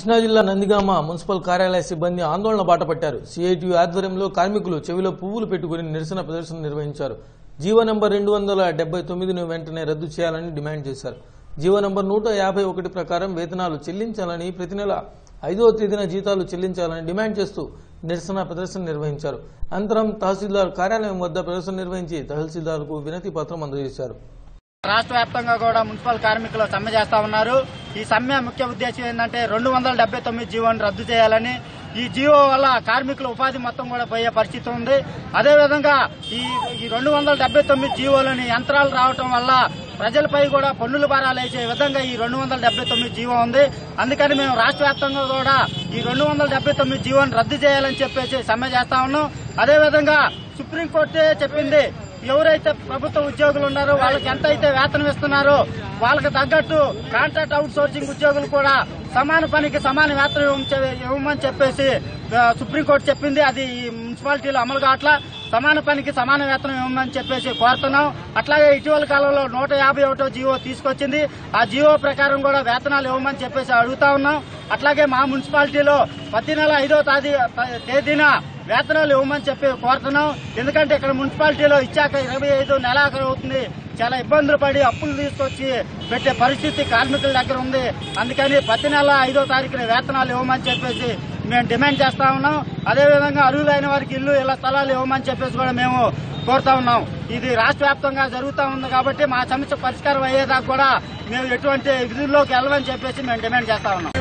కృష్ణా జిల్లా నందిగామ మున్సిపల్ కార్యాలయ సిబ్బంది ఆందోళన బాట పట్టారు సిఐటియు ఆధ్వర్యంలో కార్మికులు చెవిలో పువ్వులు పెట్టుకుని నిరసన ప్రదర్శన నిర్వహించారు జీవో నంబర్ రెండు వందల డెబ్బై తొమ్మిదిను వెంటనే రద్దు చేయాలని డిమాండ్ చేశారు జీవో నంబర్ నూట యాభై ఒకటి ప్రకారం వేతనాలు చెల్లించాలని ప్రతి నెల ఐదవ తేదీన జీతాలు చెల్లించాలని డిమాండ్ చేస్తూ నిరసన ప్రదర్శన నిర్వహించారు అనంతరం తహసీల్దార్ కార్యాలయం వద్ద ప్రదర్శన నిర్వహించి తహసీల్దార్కు వినతి పత్రం అందజేశారు రాష్ట్ర వ్యాప్తంగా కూడా మున్సిపల్ కార్మికులు సమ్మె చేస్తా ఉన్నారు ఈ సమ్మె ముఖ్య ఉద్దేశం ఏంటంటే రెండు వందల డెబ్బై తొమ్మిది జీవోని రద్దు చేయాలని ఈ జీవో వల్ల కార్మికుల ఉపాధి మొత్తం కూడా పోయే పరిస్థితి ఉంది అదేవిధంగా ఈ ఈ రెండు వందల డెబ్బై తొమ్మిది జీవోలని యంత్రాలు రావటం వల్ల ప్రజలపై కూడా పన్నుల భారాలు వేసే విధంగా ఈ రెండు వందల డెబ్బై తొమ్మిది జీవో ఉంది అందుకని మేము రాష్ట్ర వ్యాప్తంగా కూడా ఈ రెండు వందల డెబ్బై తొమ్మిది జీవోని రద్దు చేయాలని చెప్పేసి సమ్మె చేస్తా ఉన్నాం అదేవిధంగా సుప్రీంకోర్టే చెప్పింది ఎవరైతే ప్రభుత్వ ఉద్యోగులు ఉన్నారో వాళ్ళకి ఎంత అయితే వేతనం ఇస్తున్నారో వాళ్ళకి తగ్గట్టు కాంట్రాక్ట్ అవుట్ సోర్సింగ్ ఉద్యోగులు కూడా సమాన పనికి సమాన వేతనం ఇవ్వమని- ఇవ్వమని చెప్పేసి ఆ, సుప్రీంకోర్టు చెప్పింది అది ఈ మున్సిపాలిటీలో అమలు కావట్లా సమాన పనికి సమాన వేతనం ఇవ్వమని చెప్పేసి కోరుతున్నాం అట్లాగే ఇటీవల కాలంలో నూట యాభై ఒకటో జీవో తీసుకొచ్చింది ఆ జీవో ప్రకారం కూడా వేతనాలు ఇవ్వమని చెప్పేసి అడుగుతా ఉన్నాం అట్లాగే మా మున్సిపాలిటీలో ప్రతి నెల ఐదో తారీ తేదీన వేతనాలు ఇవ్వమని చెప్పి కోరుతున్నాం ఎందుకంటే ఇక్కడ మున్సిపాలిటీలో ఇచ్చాక ఇరవై ఐదు నెలాఖరు అవుతుంది చాలా ఇబ్బందులు పడి అప్పులు తీసుకొచ్చి పెట్టే పరిస్థితి కార్మికుల దగ్గర ఉంది అందుకని ప్రతి నెల ఐదో తారీఖున వేతనాలు ఇవ్వమని చెప్పేసి మేము డిమాండ్ చేస్తా ఉన్నాం అదేవిధంగా అర్హులైన వారికి ఇల్లు ఇళ్ల స్థలాలు ఇవ్వమని చెప్పేసి కూడా మేము కోరుతా ఉన్నాం ఇది రాష్ట్ర వ్యాప్తంగా జరుగుతూ ఉంది కాబట్టి మా సమస్య పరిష్కారం అయ్యేదాకా కూడా మేము ఎటువంటి విధుల్లోకి వెళ్ళమని చెప్పేసి మేము డిమాండ్ చేస్తా ఉన్నాం